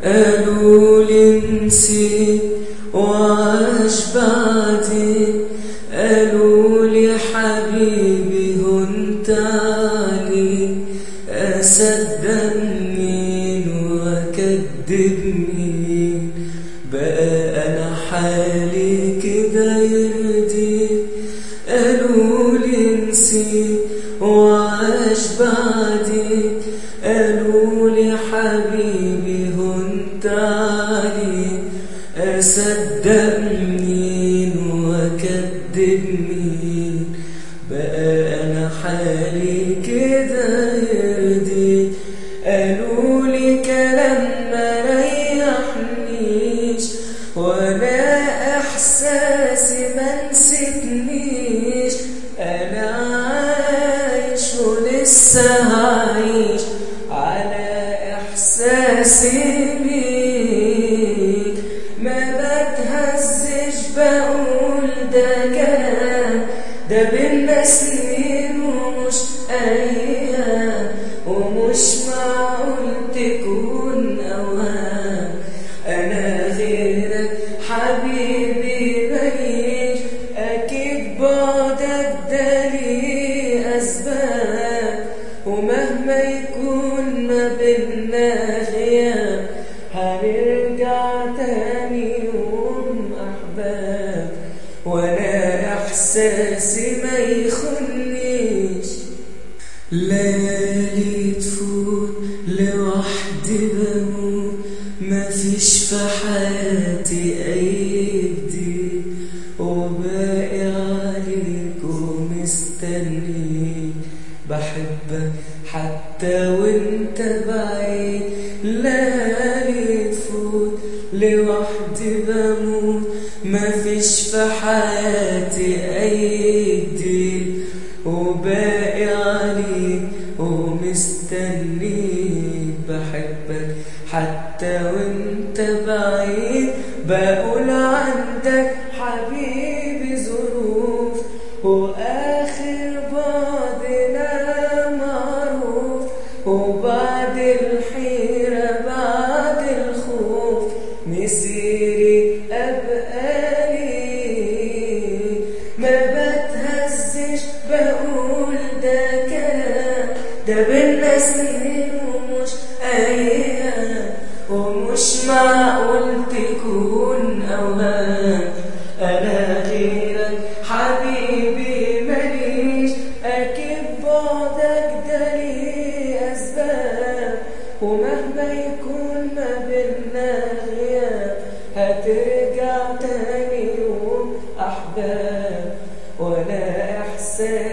قالوا لي نسي وعاش بعدي قالوا لي حبيبي هنت علي أصدق مين وأكدب مين بقى أنا حالي كده يرضي قالوا لي نسي وعاش بعدي قالوا لي حبيبي هنت علي أصدق مين وأكدب مين بقى أنا حالي كده يرضي قالوا لي كلام ما ريحنيش ولا إحساسي ما نسيتنيش أنا عايش ولسه عايش على إحساسي بيك ما بتهزش بقول ده كلام ده بينا سنين ومش أيام ومش معقول تكون أوهام أنا غيرك حبيبي ماليش أكيد بعدك ده ليه أسباب ومهما يكون ما بينا غياب هنرجع تاني يوم أحباب وأنا إحساسي ما يخنيش ليالي تفوت لوحدي بموت مفيش في حياتي أي جديد وباقي عليك ومستنيك بحبك حتى وانت بعيد ليالي تفوت لوحدي بموت مفيش في حياتي أي جديد وباقي عليك ومستنيك بحبك حتى وانت بعيد بقول عندك حبيبي ظروف واخر بعدنا معروف وبعد الحيرة بعد الخوف مسيري أبقى لي ما بتهزش بقول ده كلام ده بينا سنين ومش أيام ومش معقول تكون أوهام أنا غيرك حبيبي ماليش أكيد بعدك ده ليه أسباب ومهما يكون ما بينا غياب هترجع تاني يوم أحباب ولا إحساس